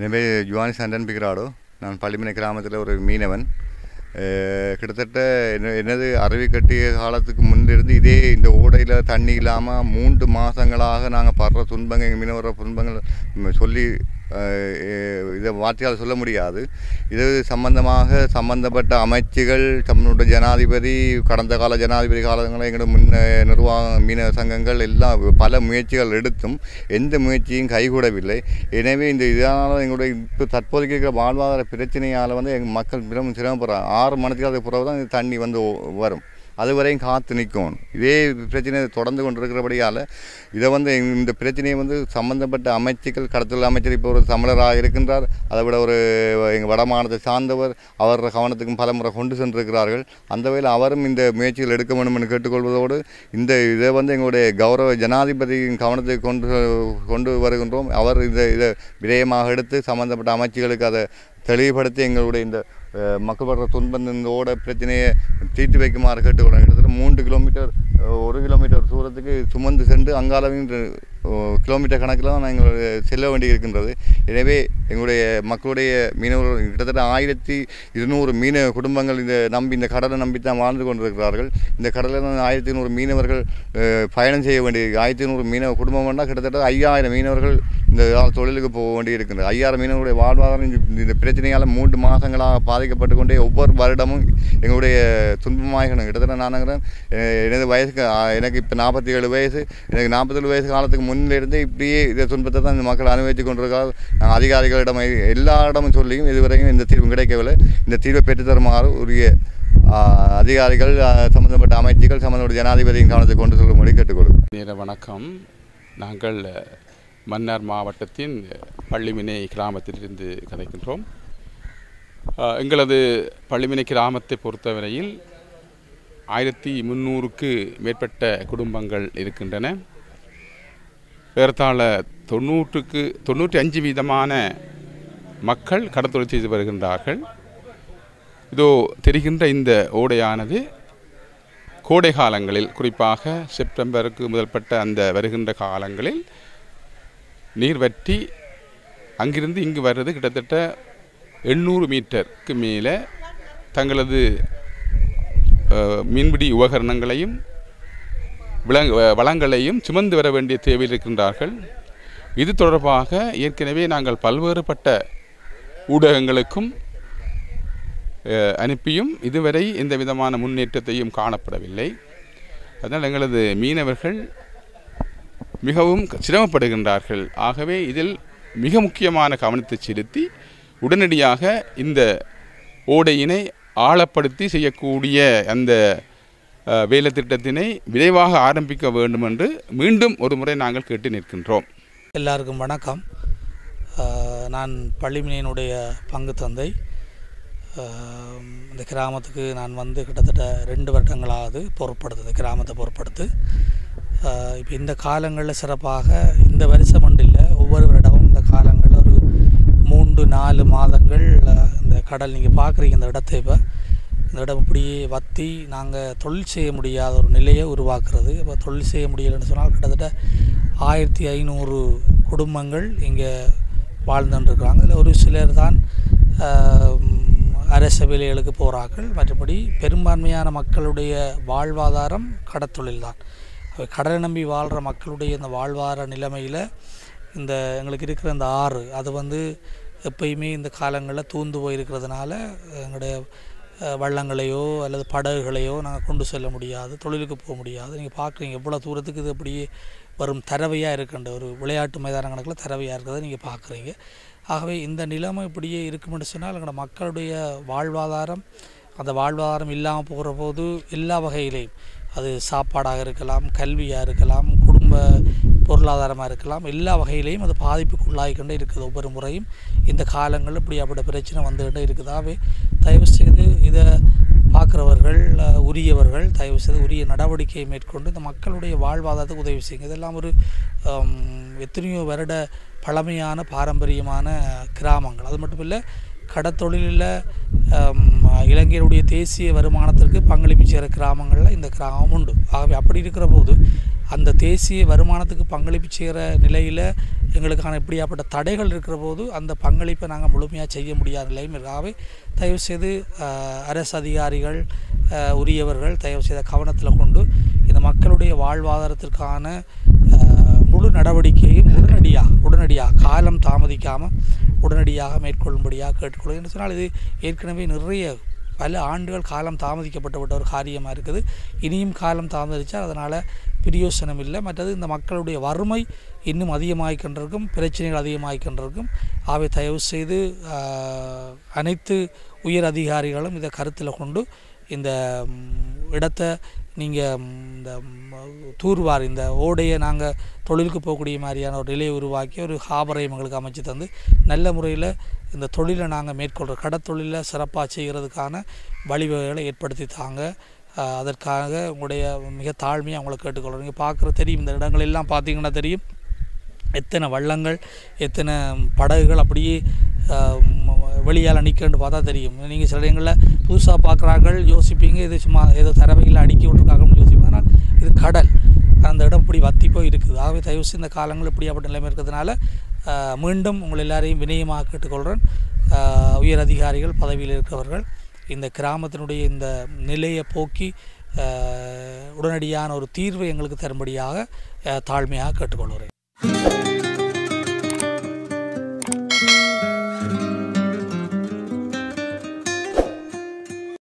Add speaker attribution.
Speaker 1: எனவே ஜுவானி சண்டன் பிக்ராடோ நான் பள்ளிமனை கிராமத்தில் ஒரு மீனவன் அஹ், கிட்டத்தட்ட என்ன- எனது அறிவு கட்டிய காலத்துக்கு முன்னிருந்து இதே இந்த ஓடையில் தண்ணி இல்லாமல் மூன்று மாதங்களாக நாங்கள் படுற துன்பங்கள் எங்கள் மீனவர துன்பங்கள் ம், சொல்லி அஹ், எ- இதை வார்த்தையால் சொல்ல முடியாது இது சம்பந்தமாக சம்பந்தப்பட்ட அமைச்சுகள் நம்மளுடைய ஜனாதிபதி கடந்த கால ஜனாதிபதி காலங்களில் எங்களோட முன்ன நிர்வாக மீனவ சங்கங்கள் எல்லாம் பல முயற்சிகள் எடுத்தும் எந்த முயற்சியும் கைகூடவில்லை எனவே இந்த இதனால் எங்களுடைய இப்போ தற்போதைக்கு இருக்கிற வாழ்வாதார பிரச்சனையால் வந்து எங்கள் மக்கள் மிகவும் சிரமப்படுறாங்க ஆறு மணிக்கு அது பிறகு தான் இந்த தண்ணி வந்து ஓ- வரும் அது வரையும் காத்து நிற்கணும் இதே பிரச்சனை தொடர்ந்து கொண்டு இருக்கிறபடியால் இதை வந்து எங்க- இந்த பிரச்சனையை வந்து சம்பந்தப்பட்ட அமைச்சுக்கள் கடத்தல் அமைச்சர் இப்போ ஒரு தமிழராக இருக்கின்றார் அதை விட ஒரு எங்கள் வட மாநிலத்தை சார்ந்தவர் அவர் கவனத்துக்கும் பலமுறை கொண்டு சென்றிருக்கிறார்கள் அந்த வகையில் அவரும் இந்த முயற்சிகள் எடுக்க வேண்டும் என்று கேட்டுக்கொள்வதோடு இந்த இதை வந்து எங்களுடைய கௌரவ ஜனாதிபதியின் கவனத்துக்கு கொண்டு கொண்டு வருகின்றோம் அவர் இதை இதை விரயமாக எடுத்து சம்பந்தப்பட்ட அமைச்சுகளுக்கு அதை தெளிவுபடுத்தி எங்களுடைய இந்த அஹ், மக்கள் படுற துன்பம் இந்த ஓட பிரச்சனையை தீர்த்து வைக்குமாறு கேட்டுக்கொள்கிறேன் கிட்டத்தட்ட மூன்று கிலோமீட்டர் அஹ், ஒரு கிலோமீட்டர் தூரத்துக்கு சுமந்து சென்று அங்காலவையும் கிலோமீட்டர் கணக்கில் தான் நாங்கள் செல்ல வேண்டி இருக்கின்றது எனவே எங்களுடைய மக்களுடைய மீனவர்கள் கிட்டத்தட்ட ஆயிரத்தி இருநூறு மீனவ குடும்பங்கள் இந்த நம்பி இந்த கடலை நம்பி தான் வாழ்ந்து கொண்டிருக்கிறார்கள் இந்த கடலில் தான் ஆயிரத்தி நூறு மீனவர்கள் அஹ், பயணம் செய்ய வேண்டிய ஆயிரத்தி நூறு மீனவ குடும்பம் வேண்டாம் கிட்டத்தட்ட ஐயாயிரம் மீனவர்கள் இந்த தொழிலுக்கு போக வேண்டி இருக்கின்றது ஐயாயிரம் மீனவர்களுடைய வாழ்வாதாரம் இந்த- இந்த பிரச்சனையால் மூன்று மாதங்களாக பாதிக்கப்பட்டு கொண்டே ஒவ்வொரு வருடமும் எங்களுடைய துன்பமாகணும் கிட்டத்தட்ட நானுங்கிறேன் எனது வயசுக்கு ஆ, எனக்கு இப்போ நாற்பத்தி ஏழு வயசு எனக்கு நாற்பத்தேழு வயசு காலத்துக்கு முன்னிலிருந்து இப்படியே இந்த துன்பத்தை தான் இந்த மக்கள் அனுபவித்து கொண்டிருக்கிறார்கள் நாங்கள் அதிகாரிகளிடம் எல்லா இடமும் சொல்லியும் இதுவரையும் இந்த தீர்வு கிடைக்கவில்லை இந்த தீர்வை பெற்றுத்தருமாறு உரிய ஆ, அதிகாரிகள் ஆ, சம்பந்தப்பட்ட அமைச்சுகள் சம்பந்தப்பட்ட ஜனாதிபதியின் கவனத்துக்கு கொண்டு செல்லும்படி கேட்டுக்கொள்கிறேன்
Speaker 2: நேர வணக்கம் நாங்கள் மன்னார் மாவட்டத்தின் பள்ளிமினை கிராமத்திலிருந்து கதைக்கின்றோம் அஹ், எங்களது பள்ளிமினை கிராமத்தை பொறுத்தவரையில் ஆயிரத்தி முந்நூறுக்கு மேற்பட்ட குடும்பங்கள் இருக்கின்றன ஏறத்தாழ தொண்ணூற்றுக்கு தொண்ணூற்றி அஞ்சு வீதமான மக்கள் கடத்தொழில் செய்து வருகின்றார்கள் இதோ தெரிகின்ற இந்த ஓடையானது கோடை காலங்களில் குறிப்பாக செப்டம்பருக்கு முதல்பட்ட அந்த வருகின்ற காலங்களில் நீர் வற்றி அங்கிருந்து இங்கு வர்றது கிட்டத்தட்ட எண்ணூறு மீட்டருக்கு மேலே தங்களது அஹ், மீன்பிடி உபகரணங்களையும் விலங் வ- வளங்களையும் சுமந்து வர வேண்டிய தேவையில் இருக்கின்றார்கள் இது தொடர்பாக ஏற்கனவே நாங்கள் பல்வேறுபட்ட ஊடகங்களுக்கும் அஹ், அனுப்பியும் இதுவரை எந்த விதமான முன்னேற்றத்தையும் காணப்படவில்லை அதனால் எங்களது மீனவர்கள் மிகவும் சிரமப்படுகின்றார்கள் ஆகவே இதில் மிக முக்கியமான கவனத்தை செலுத்தி உடனடியாக இந்த ஓடையினை ஆழப்படுத்தி செய்யக்கூடிய அந்த அஹ், வேலை திட்டத்தினை விரைவாக ஆரம்பிக்க வேண்டும் என்று மீண்டும் ஒரு முறை நாங்கள் கேட்டு நிற்கின்றோம்
Speaker 3: எல்லாருக்கும் வணக்கம் ஆஹ் நான் பள்ளிமணியினுடைய பங்கு தந்தை ஆஹ் இந்த கிராமத்துக்கு நான் வந்து கிட்டத்தட்ட ரெண்டு வருடங்களாவது பொறுப்படுத்து இந்த கிராமத்தை பொறுப்படுத்து இப்போ இந்த காலங்களில் சிறப்பாக இந்த வருஷம் ஒன்று இல்லை ஒவ்வொரு வருடமும் இந்த காலங்களில் ஒரு மூன்று நாலு மாதங்கள் ஆஹ் இந்த கடல் நீங்கள் பார்க்குறீங்க இந்த இடத்தை இப்போ இந்த இடம் இப்படியே வத்தி நாங்கள் தொழில் செய்ய முடியாத ஒரு நிலையை உருவாக்குறது இப்போ தொழில் செய்ய முடியலைன்னு சொன்னால் கிட்டத்தட்ட ஆயிரத்தி ஐநூறு குடும்பங்கள் இங்கே வாழ்ந்துட்டுருக்காங்க அதில் ஒரு சிலர் தான் ஆஹ், அரச வேலைகளுக்கு போகிறார்கள் மற்றபடி பெரும்பான்மையான மக்களுடைய வாழ்வாதாரம் கடத்தொழில் தான் அவை கடலை நம்பி வாழ்கிற மக்களுடைய இந்த வாழ்வாதார நிலைமையில் இந்த எங்களுக்கு இருக்கிற இந்த ஆறு அது வந்து எப்பயுமே இந்த காலங்களில் தூந்து போயிருக்கிறதுனால எங்களுடைய அஹ், வள்ளங்களையோ அல்லது படகுகளையோ நாங்கள் கொண்டு செல்ல முடியாது தொழிலுக்கு போக முடியாது நீங்கள் பார்க்குறீங்க எவ்வளோ தூரத்துக்கு இது அப்படியே வரும் தரவையாக இருக்கின்ற ஒரு விளையாட்டு மைதான கணக்கில் தரவையாக இருக்கிறத நீங்கள் பார்க்குறீங்க ஆகவே இந்த நிலைமை இப்படியே இருக்கும்னு சொன்னால் எங்களோட மக்களுடைய வாழ்வாதாரம் அந்த வாழ்வாதாரம் இல்லாமல் போகிற போது எல்லா வகையிலையும் அது சாப்பாடாக இருக்கலாம் கல்வியாக இருக்கலாம் குடும்ப பொருளாதாரமாக இருக்கலாம் எல்லா வகையிலையும் அது பாதிப்புக்குள்ளாகி கொண்டே இருக்குது ஒவ்வொரு முறையும் இந்த காலங்களில் இப்படி அப்படி பிரச்சனை வந்துகிட்டே இருக்குதாவே தயவு செய்து இதை பார்க்குறவர்கள் அஹ், உரியவர்கள் தயவு செய்து உரிய நடவடிக்கையை மேற்கொண்டு இந்த மக்களுடைய வாழ்வாதாரத்துக்கு உதவி செய்யுங்க இதெல்லாம் ஒரு ஹம், எத்தனையோ வருட பழமையான பாரம்பரியமான கிராமங்கள் அது மட்டும் இல்லை கடத்தொழிலில் ஆம், இலங்கையினுடைய தேசிய வருமானத்திற்கு பங்களிப்பு செய்கிற கிராமங்களில் இந்த கிராமம் உண்டு ஆகவே அப்படி இருக்கிற போது அந்த தேசிய வருமானத்துக்கு பங்களிப்பு செய்கிற நிலையில் எங்களுக்கான இப்படியாப்பட்ட தடைகள் இருக்கிற போது அந்த பங்களிப்பை நாங்கள் முழுமையாக செய்ய முடியாத நிலையும் இருக்கு ஆகவே தயவுசெய்து ஆஹ், அரசு அதிகாரிகள் ஆஹ், உரியவர்கள் தயவுசெய்த கவனத்தில் கொண்டு இந்த மக்களுடைய வாழ்வாதாரத்திற்கான ஆஹ், முழு நடவடிக்கையும் உடனடியாக உடனடியாக காலம் தாமதிக்காமல் உடனடியாக மேற்கொள்ளும்படியாக கேட்டுக்கொள்கிறேன் என்று சொன்னால் இது ஏற்கனவே நிறைய பல ஆண்டுகள் காலம் தாமதிக்கப்பட்டுவிட்ட ஒரு காரியமாக இருக்குது இனியும் காலம் தாமதித்தால் அதனால் பிரியோசனம் இல்லை மற்றது இந்த மக்களுடைய வறுமை இன்னும் அதிகமாகிக்கொண்டிருக்கும் பிரச்சனைகள் அதிகமாகிக்கொண்டிருக்கும் ஆகவே தயவு செய்து ஆஹ், அனைத்து உயர் அதிகாரிகளும் இதை கருத்தில் கொண்டு இந்த ம், இடத்தை நீங்கள் இந்த ம், தூர்வார் இந்த ஓடையை நாங்கள் தொழிலுக்கு போகக்கூடிய மாதிரியான ஒரு நிலையை உருவாக்கி ஒரு ஹாபரையும் எங்களுக்கு அமைச்சு தந்து நல்ல முறையில் இந்த தொழிலை நாங்கள் மேற்கொள்கிற கடத்தொழிலை சிறப்பாக செய்கிறதுக்கான வழிவகைகளை ஏற்படுத்தி தாங்க ஆஹ், அதற்காக உங்களுடைய மிக தாழ்மையாக அவங்கள கேட்டுக்கொள்கிறோம் நீங்கள் பார்க்குற தெரியும் இந்த இடங்கள் எல்லாம் பார்த்தீங்கன்னா தெரியும் எத்தனை வள்ளங்கள் எத்தனை படகுகள் அப்படியே வெளியால் நிற்கன்னு பார்த்தா தெரியும் நீங்கள் சில இடங்களில் புதுசாக பார்க்குறார்கள் யோசிப்பீங்க இது சும்மா ஏதோ தரவையில் அடுக்கி விட்ருக்காங்கன்னு யோசிப்பீங்க ஆனால் இது கடல் அந்த இடம் இப்படி வத்தி போய் இருக்குது ஆகவே தயவு செய்து இந்த காலங்கள் இப்படியாப்பட்ட நிலைமை இருக்கிறதுனால ஆஹ், மீண்டும் உங்கள் எல்லாரையும் வினயமாக கேட்டுக்கொள்கிறேன் ஆஹ், உயர் அதிகாரிகள் பதவியில் இருக்கிறவர்கள் இந்த கிராமத்தினுடைய இந்த நிலையை போக்கி ஆஹ், உடனடியான ஒரு தீர்வை எங்களுக்கு தரும்படியாக ஆஹ், தாழ்மையாக கேட்டுக்கொள்கிறேன்